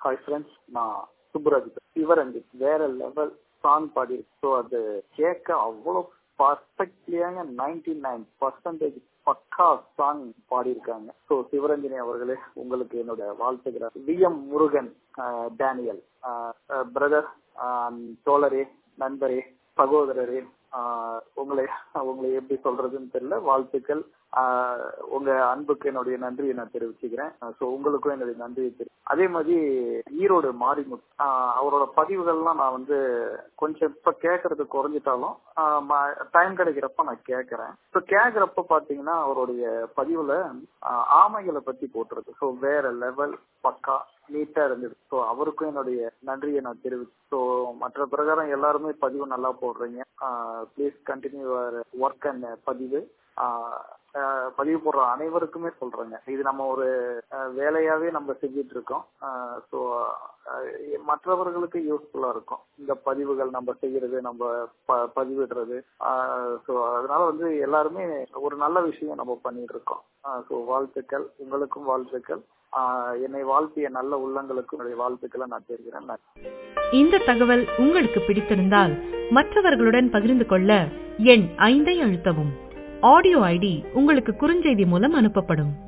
hi friends நான் சுப்புராஜ் சிவரஞ்சி வேற level song body so அது கேட்க அவ்வளோ பர்ஃபெக்ட்லியாங்க நைன்டி நைன் பர்சன்டேஜ் பக்கா சாங் பாடியிருக்காங்க ஸோ சிவரஞ்சனி அவர்களே உங்களுக்கு என்னோட வாழ்த்துக்கிறார் V M Murugan Daniel brother தோழரே நண்பரே சகோதரரே உங்களை உங்களை எப்படி சொல்றதுன்னு தெரியல வாழ்த்துக்கள் உங்க அன்புக்கு என்னுடைய நன்றியை நான் தெரிவிச்சுக்கிறேன் ஸோ உங்களுக்கும் என்னுடைய நன்றியை தெரிவி அதே மாதிரி ஈரோடு மாரிமுத் அவரோட பதிவுகள்லாம் நான் வந்து கொஞ்சம் இப்ப கேட்கறது குறைஞ்சிட்டாலும் டைம் கிடைக்கிறப்ப நான் கேட்கறேன் ஸோ கேட்கறப்ப பாத்தீங்கன்னா அவருடைய பதிவுல ஆமைகளை பத்தி போட்டிருக்கு ஸோ வேற லெவல் பக்கா நீட்டா இருந்தது ஸோ அவருக்கும் என்னுடைய நன்றியை நான் தெரிவிச்சு ஸோ மற்ற பிரகாரம் எல்லாருமே பதிவு நல்லா போடுறீங்க ப்ளீஸ் கண்டினியூ ஒர்க் அண்ட் பதிவு பதிவு போடுற அனைவருக்குமே சொல்றேங்க இது நம்ம ஒரு வேலையாவே நம்ம செஞ்சிட்டு இருக்கோம் ஸோ மற்றவர்களுக்கு யூஸ்ஃபுல்லா இருக்கும் இந்த பதிவுகள் நம்ம செய்யறது நம்ம பதிவிடுறது ஸோ அதனால வந்து எல்லாருமே ஒரு நல்ல விஷயம் நம்ம பண்ணிட்டு இருக்கோம் ஸோ வாழ்த்துக்கள் உங்களுக்கும் வாழ்த்துக்கள் என்னை வாழ்த்திய நல்ல உள்ளங்களுக்கும் என்னுடைய வாழ்த்துக்களை நான் தெரிகிறேன் இந்த தகவல் உங்களுக்கு பிடித்திருந்தால் மற்றவர்களுடன் பகிர்ந்து கொள்ள எண் ஐந்தை அழுத்தவும் ஆடியோ ஐடி உங்களுக்கு குறுஞ்செய்தி மூலம் அனுப்பப்படும்